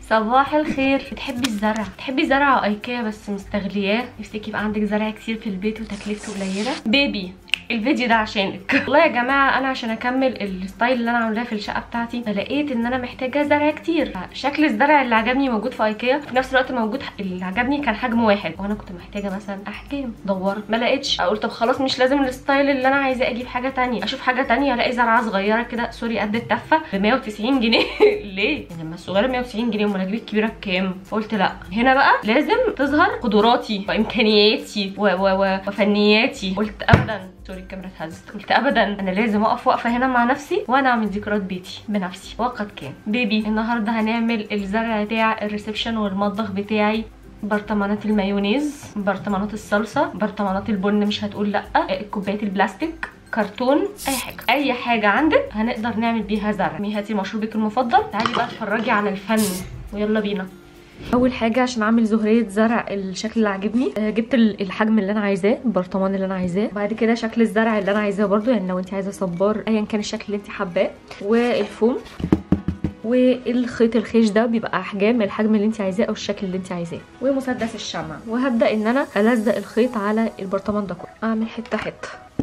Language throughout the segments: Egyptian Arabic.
صباح الخير بتحبي الزرع بتحبي زرع ايكيا بس مستغلياه نفسك يبقى عندك زرع كتير في البيت وتكلفته قليله بيبي الفيديو ده عشانك والله يا جماعه انا عشان اكمل الستايل اللي انا عاملاه في الشقه بتاعتي فلقيت ان انا محتاجه زرع كتير شكل الزرع اللي عجبني موجود في ايكيا في نفس الوقت موجود اللي عجبني كان حجم واحد وانا كنت محتاجه مثلا احجام دورت ما لقيتش قلت طب خلاص مش لازم الستايل اللي انا عايزاه اجيب حاجه تانية اشوف حاجه تانية الاقي زرعه صغيره كده سوري قد التفه ب 190 جنيه ليه يعني لما الصغيره 190 جنيه امال اجيب الكبيره بكام قلت لا هنا بقى لازم تظهر قدراتي وامكانياتي و و و وفنياتي قلت ابدا سوري الكاميرا اتهزت قلت ابدا انا لازم اقف واقفه هنا مع نفسي وانا اعمل ذكريات بيتي بنفسي وقد كان بيبي النهارده هنعمل الزرع بتاع الريسبشن والمطبخ بتاعي برطمانات المايونيز برطمانات الصلصه برطمانات البن مش هتقول لا الكوبايات البلاستيك كرتون اي حاجه اي حاجه عندك هنقدر نعمل بيها زرع مي هاتي مشروبك المفضل تعالي بقى اتفرجي على الفن ويلا بينا اول حاجه عشان اعمل زهريه زرع الشكل اللي عاجبني آه، جبت ال- الحجم اللي انا عايزاه البرطمان اللي انا عايزاه بعد كده شكل الزرع اللي انا عايزاه برضو يعني لو انت عايزه صبار ايا كان الشكل اللي انت حباه والفوم والخيط الخيش ده بيبقى احجام الحجم اللي انت عايزاه او الشكل اللي انت عايزاه ومسدس الشمع وهبدا ان انا الزق الخيط على البرطمان ده كله اعمل حته حته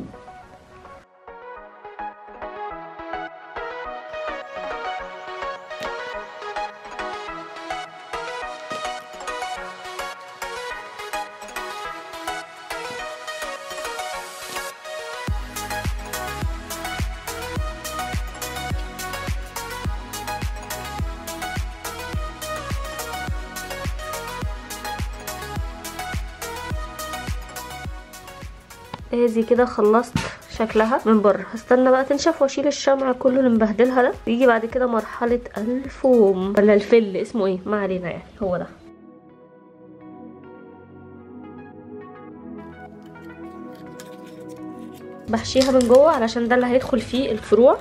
ادي كده خلصت شكلها من بره هستنى بقى تنشف واشيل الشمع كله اللي مبهدلها ده ويجي بعد كده مرحله الفوم ولا الفل اسمه ايه ما علينا يعني هو ده بحشيها من جوه علشان ده اللي هيدخل فيه الفروع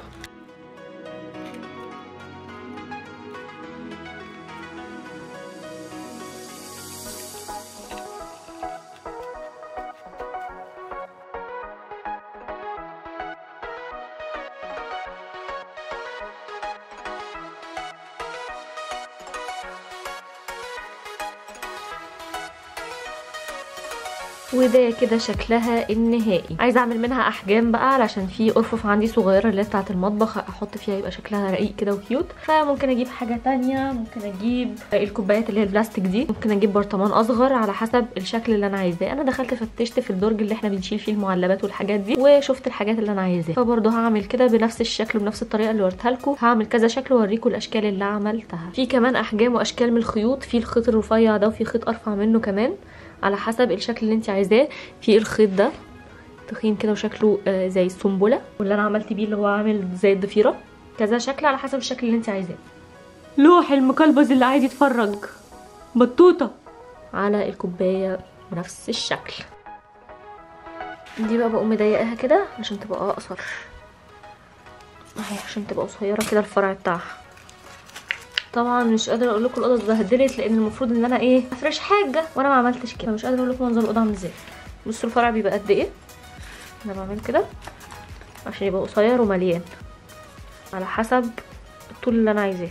وده كده شكلها النهائي عايزه اعمل منها احجام بقى علشان في ارفف عندي صغيره اللي هي بتاعه المطبخ احط فيها يبقى شكلها رقيق كده وكيوت فممكن اجيب حاجه تانية ممكن اجيب الكوبايات اللي هي البلاستيك دي ممكن اجيب برطمان اصغر على حسب الشكل اللي انا عايزاه انا دخلت فتشت في الدرج اللي احنا بنشيل فيه المعلبات والحاجات دي وشفت الحاجات اللي انا عايزاها فبرضه هعمل كده بنفس الشكل وبنفس الطريقه اللي وريتها لكم هعمل كذا شكل واوريكم الاشكال اللي عملتها في كمان احجام واشكال من الخيوط في الخيط الرفيع ده وفي خيط ارفع منه كمان على حسب الشكل اللي انت عايزاه في الخيط ده تخين كده وشكله آه، زي السنبله واللي انا عملت بيه اللي هو عامل زي الضفيره كذا شكل على حسب الشكل اللي انت عايزاه لوح المكلبز اللي عايز يتفرج بطوطه على الكوبايه بنفس الشكل دي بقى بقوم مضيقاها كده عشان تبقى اقصر اهي عشان تبقى قصيره كده الفرع بتاعها طبعا مش قادره اقول لكم الاوضه اتبهدلت لان المفروض ان انا ايه افرش حاجه وانا ما عملتش كده مش قادره اقول لكم منظر الاوضه عامل ازاي بصوا الفرع بيبقى قد ايه انا بعمل كده عشان يبقى قصير ومليان على حسب الطول اللي انا عايزاه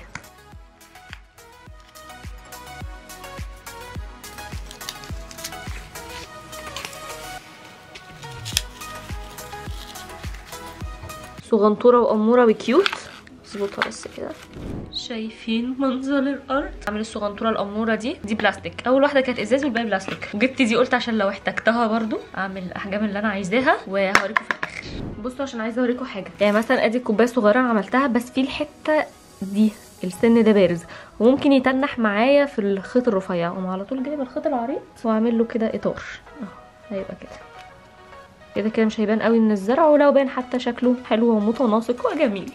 صغنطوره واموره وكيوت اظبطها بس كده شايفين منظر الارض عامل الصغنطوره الاموره دي دي بلاستيك اول واحده كانت ازاز والباقي بلاستيك وجبت دي قلت عشان لو احتجتها برضو اعمل الاحجام اللي انا عايزاها وهوريكم في الاخر بصوا عشان عايزه اوريكم حاجه يعني مثلا ادي الكوبايه الصغيره انا عملتها بس في الحته دي السن ده بارز وممكن يتنح معايا في الخيط الرفيع اقوم على طول جايبه الخيط العريض واعمل له كده اطار اهو هيبقى كده كده كده مش هيبان قوي من الزرع ولو بان حتى شكله حلو ومتناسق وجميل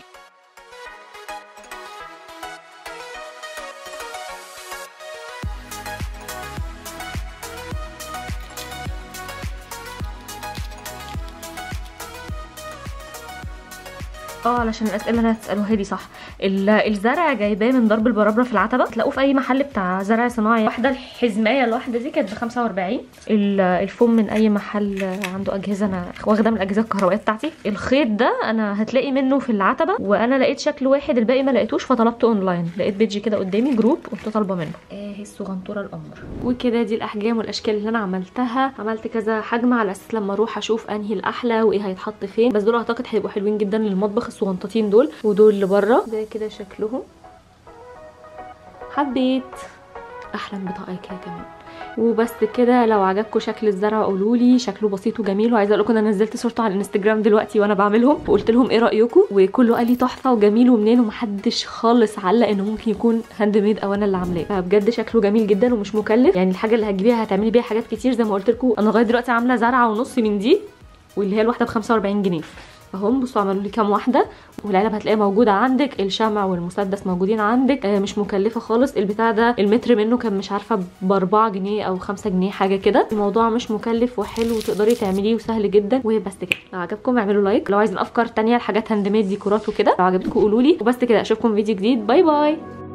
اه علشان الاسئله اللي هتسالوها لي صح ال- الزرع جايباه من درب البرابره في العتبه تلاقوه في اي محل بتاع زرع صناعي واحده الحزمايه الواحده دي كانت ب 45 ال- الفوم من اي محل عنده اجهزه انا واخده من الاجهزه الكهربائيه بتاعتي الخيط ده انا هتلاقي منه في العتبه وانا لقيت شكل واحد الباقي ما لقيتوش فطلبته اونلاين لقيت بيج كده قدامي جروب قمت طالبه منه اهي الصغنطوره القمر وكده دي الاحجام والاشكال اللي انا عملتها عملت كذا حجم على اساس لما اروح اشوف انهي الاحلى وايه هيتحط فين بس دول اعتقد هيبقوا حلوين جدا للمطبخ الصغنطتين دول ودول اللي بره ده كده شكلهم حبيت احلم بطاقه كده كمان وبس كده لو عجبكم شكل الزرع قولوا لي شكله بسيط وجميل وعايزه اقول لكم انا نزلت صورته على الانستجرام دلوقتي وانا بعملهم وقلت لهم ايه رايكم وكله قال لي تحفه وجميل ومنين ومحدش خالص علق انه ممكن يكون هاند ميد او انا اللي عاملاه فبجد شكله جميل جدا ومش مكلف يعني الحاجه اللي هتجيبيها هتعملي بيها حاجات كتير زي ما قلت لكم انا لغايه دلوقتي عامله زرعه ونص من دي واللي هي الواحده ب 45 جنيه اهم بصوا عملوا لي كام واحده والعلب هتلاقيها موجوده عندك الشمع والمسدس موجودين عندك آه مش مكلفه خالص البتاع ده المتر منه كان مش عارفه ب 4 جنيه او 5 جنيه حاجه كده الموضوع مش مكلف وحلو وتقدري تعمليه وسهل جدا وبس كده لو عجبكم اعملوا لايك لو عايزين افكار تانية لحاجات هاند ميد ديكورات وكده لو عجبتكم قولوا لي وبس كده اشوفكم فيديو جديد باي باي